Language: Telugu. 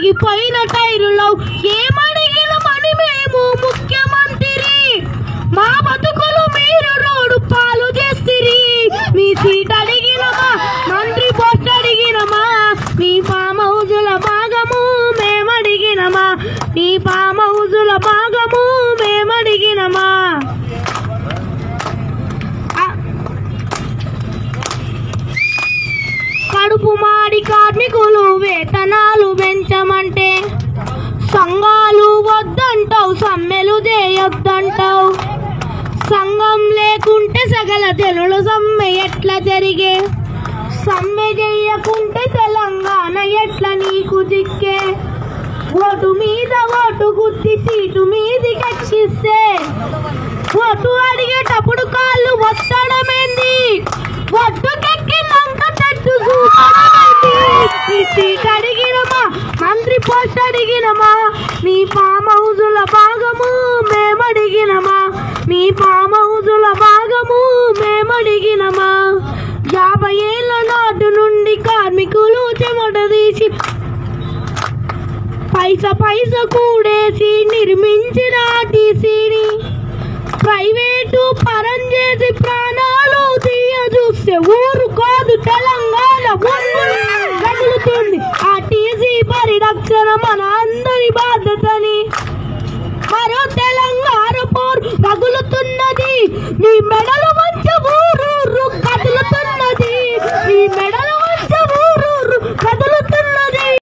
ఆగిపోయిన టైరులో ఏమడిగిన మని మేము ముఖ్యమంత్రి మా బతుకులు మీరు రోడ్డు పాలు చేస్తిరి మీ సీట్ అడిగినమా మంత్రి పోస్ట్ అడిగినమా మీ ఫామ్ హౌజుల భాగము మేమడిగినమా మీ ఫామ్ హౌజుల భాగము మేమడిగినమా ఆ- కడుపు మాడి కార్మికులు వేతనాలు పెంచమంటే సంఘాలు వద్దంటావు సమ్మెలు చేయొద్దంటావు సంఘం లేకుంటే సగల జనుల సమ్మె ఎట్లా జరిగే సమ్మె చెయ్యకుంటే తెలంగాణ ఎట్లా నీకు దిక్కే ఓటు మీద ఓటు గుద్ది సీటు మీది కక్షిస్తే ఓటు అడిగేటప్పుడు కాళ్ళు వస్తడమేంది ఒడ్డు కెక్కినాక చెట్టు చూపడమేంది ఈ సీట్ అడిగినమా మంత్రి పోస్ట్ అడిగినమా మీ ఫామ్ హౌజుల భాగము మేమడిగినమా మీ ఫామ్ హౌజుల భాగము మేమడిగినమా యాభై ఏళ్ళ నాటు నుండి కార్మికులు చెమట తీసి పైస పైస కూడేసి నిర్మించిన టీసీని ప్రైవేటు పరం చేసి ప్రాణాలు తీయ చూస్తే ఊరు కాదు తెలంగాణ ఊరు రగులుతుంది ఆ టీసీ పరిరక్షణ మన అందరి బాధ్యతని మరో తెలంగాణ పోరు రగులుతున్నది మీ మెడలు మంచి ఊరు కదులుతున్నది మీ మెడలు